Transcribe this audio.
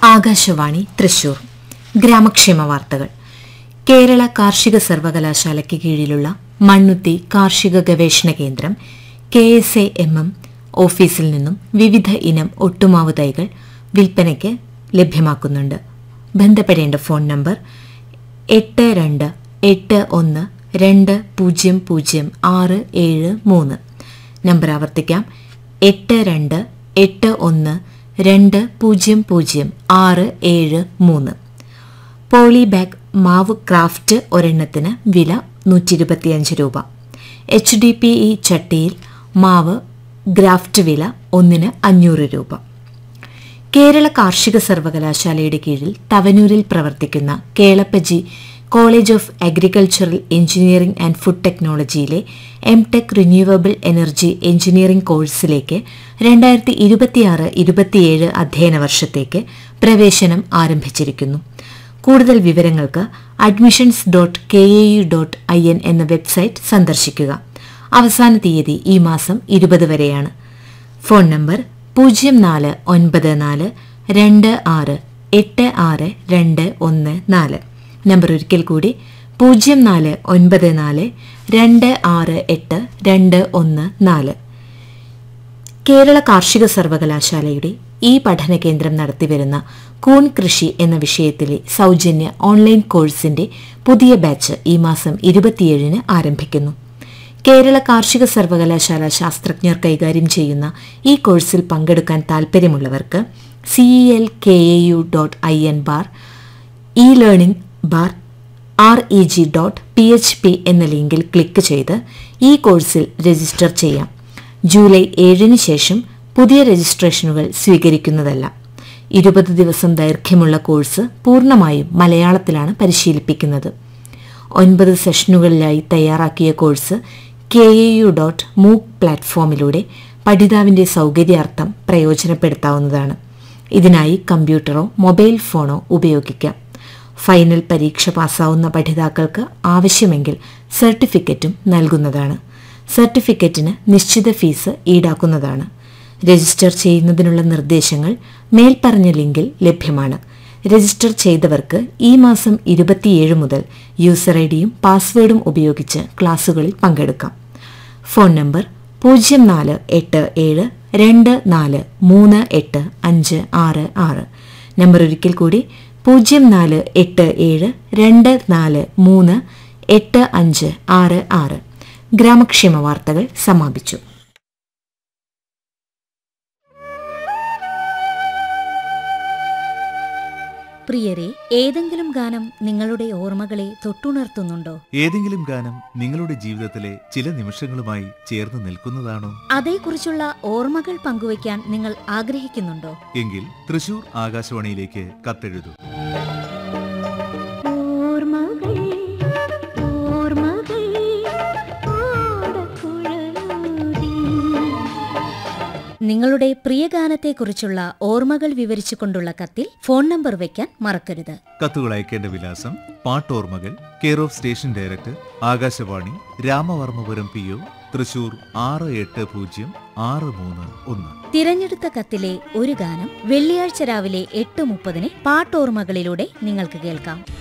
ആകാശവാണി തൃശൂർ ഗ്രാമക്ഷേമ വാർത്തകൾ കേരള കാർഷിക സർവകലാശാലയ്ക്ക് കീഴിലുള്ള മണ്ണുത്തി കാർഷിക ഗവേഷണ കേന്ദ്രം K S A M M ഓഫീസിൽ നിന്നും വിവിധ ഇനം ഒട്ടുമാവ് തൈകൾ വിൽപ്പനയ്ക്ക് ലഭ്യമാക്കുന്നുണ്ട് ബന്ധപ്പെടേണ്ട ഫോൺ നമ്പർ എട്ട് രണ്ട് എട്ട് ഒന്ന് രണ്ട് പൂജ്യം പൂജ്യം ആറ് ഏഴ് മൂന്ന് നമ്പർ ആവർത്തിക്കാം എട്ട് രണ്ട് എട്ട് ഒന്ന് രണ്ട് പൂജ്യം പൂജ്യം ആറ് ഏഴ് മൂന്ന് പോളിബാഗ് മാവ് ക്രാഫ്റ്റ് ഒരെണ്ണത്തിന് വില നൂറ്റി ഇരുപത്തിയഞ്ച് രൂപ എച്ച് ഡി പി ഇ ചട്ടിയിൽ മാവ് ഗ്രാഫ്റ്റ് വില ഒന്നിന് അഞ്ഞൂറ് രൂപ കേരള കാർഷിക സർവകലാശാലയുടെ കീഴിൽ തവനൂരിൽ പ്രവർത്തിക്കുന്ന Kelappaji college of agricultural engineering and food ടെക്നോളജിയിലെ M tech renewable energy engineering കോഴ്സിലേക്ക് രണ്ടായിരത്തി ഇരുപത്തിയാറ് ഇരുപത്തിയേഴ് അധ്യയന വർഷത്തേക്ക് പ്രവേശനം ആരംഭിച്ചിരിക്കുന്നു കൂടുതൽ വിവരങ്ങൾക്ക് admissions dot K A U dot I N എന്ന വെബ്സൈറ്റ് സന്ദർശിക്കുക അവസാന തീയതി ഈ മാസം ഇരുപത് വരെയാണ് ഫോൺ നമ്പർ പൂജ്യം നാല് ഒൻപത് നാല് രണ്ട് ആറ് എട്ട് ആറ് രണ്ട് ഒന്ന് നാല് നമ്പർ ഒരിക്കൽ കൂടി പൂജ്യം നാല് ഒൻപത് നാല് രണ്ട് ആറ് എട്ട് രണ്ട് ഒന്ന് നാല് കേരള കാർഷിക സർവകലാശാലയുടെ ഈ പഠന കേന്ദ്രം നടത്തിവരുന്ന കൂൺ കൃഷി എന്ന വിഷയത്തിലെ സൗജന്യ ഓൺലൈൻ കോഴ്സിന്റെ പുതിയ ബാച്ച് ഈ മാസം ഇരുപത്തിയേഴിന് ആരംഭിക്കുന്നു കേരള കാർഷിക സർവകലാശാല ശാസ്ത്രജ്ഞർ കൈകാര്യം ചെയ്യുന്ന ഈ കോഴ്സിൽ പങ്കെടുക്കാൻ താൽപ്പര്യമുള്ളവർക്ക് C E L K A U dot I N bar e learning bar R E G dot P H P എന്ന ലിങ്കിൽ ക്ലിക്ക് ചെയ്ത് ഈ കോഴ്സിൽ രജിസ്റ്റർ ചെയ്യാം ജൂലൈ ഏഴിന് ശേഷം പുതിയ രജിസ്ട്രേഷനുകൾ സ്വീകരിക്കുന്നതല്ല ഇരുപത് ദിവസം ദൈർഘ്യമുള്ള കോഴ്സ് പൂർണ്ണമായും മലയാളത്തിലാണ് പരിശീലിപ്പിക്കുന്നത് ഒൻപത് സെഷനുകളിലായി തയ്യാറാക്കിയ course K A U dot MOOC പ്ലാറ്റ്ഫോമിലൂടെ പഠിതാവിന്റെ സൗകര്യാർത്ഥം പ്രയോജനപ്പെടുത്താവുന്നതാണ് ഇതിനായി കമ്പ്യൂട്ടറോ മൊബൈൽ ഫോണോ ഉപയോഗിക്കാം ഫൈനൽ പരീക്ഷ പാസ്സാവുന്ന പഠിതാക്കൾക്ക് ആവശ്യമെങ്കിൽ സർട്ടിഫിക്കറ്റും നൽകുന്നതാണ് സർട്ടിഫിക്കറ്റിന് നിശ്ചിത ഫീസ് ഈടാക്കുന്നതാണ് രജിസ്റ്റർ ചെയ്യുന്നതിനുള്ള നിർദ്ദേശങ്ങൾ മേൽപ്പറഞ്ഞ ലിങ്കിൽ ലഭ്യമാണ് രജിസ്റ്റർ ചെയ്തവർക്ക് ഈ മാസം ഇരുപത്തിയേഴ് മുതൽ യൂസർ ഐ ഡിയും പാസ്വേഡും ഉപയോഗിച്ച് ക്ലാസുകളിൽ പങ്കെടുക്കാം ഫോൺ നമ്പർ പൂജ്യം നാല് എട്ട് ഏഴ് രണ്ട് നാല് മൂന്ന് എട്ട് അഞ്ച് ആറ് ആറ് നമ്പർ ഒരിക്കൽ കൂടി പൂജ്യം നാല് എട്ട് ഏഴ് രണ്ട് നാല് മൂന്ന് എട്ട് അഞ്ച് ആറ് ആറ് ഗ്രാമക്ഷേമ വാർത്തകൾ സമാപിച്ചു പ്രിയരെ ഏതെങ്കിലും ഗാനം നിങ്ങളുടെ ഓർമ്മകളെ തൊട്ടുണർത്തുന്നുണ്ടോ ഏതെങ്കിലും ഗാനം നിങ്ങളുടെ ജീവിതത്തിലെ ചില നിമിഷങ്ങളുമായി ചേർന്ന് നിൽക്കുന്നതാണോ അതേക്കുറിച്ചുള്ള ഓർമ്മകൾ പങ്കുവയ്ക്കാൻ നിങ്ങൾ ആഗ്രഹിക്കുന്നുണ്ടോ എങ്കിൽ തൃശൂർ ആകാശവാണിയിലേക്ക് കത്തെഴുതൂ ഓർമ്മകൾ ഓർമ്മകൾ ഓടക്കുഴലൂതി നിങ്ങളുടെ പ്രിയ ഗാനത്തെക്കുറിച്ചുള്ള ഓർമ്മകൾ വിവരിച്ചുകൊണ്ടുള്ള കത്തിൽ ഫോൺ നമ്പർ വയ്ക്കാൻ മറക്കരുത് കത്തുകൾ അയക്കേണ്ട വിലാസം പാട്ടോർമ്മകൾ care of station director Akashvani Ramavarmapuram P O Thrissur ആറ് എട്ട് പൂജ്യം ആറ് മൂന്ന് ഒന്ന് തിരഞ്ഞെടുത്ത കത്തിലെ ഒരു ഗാനം വെള്ളിയാഴ്ച രാവിലെ എട്ട് മുപ്പതിന് പാട്ടോർമ്മകളിലൂടെ നിങ്ങൾക്ക് കേൾക്കാം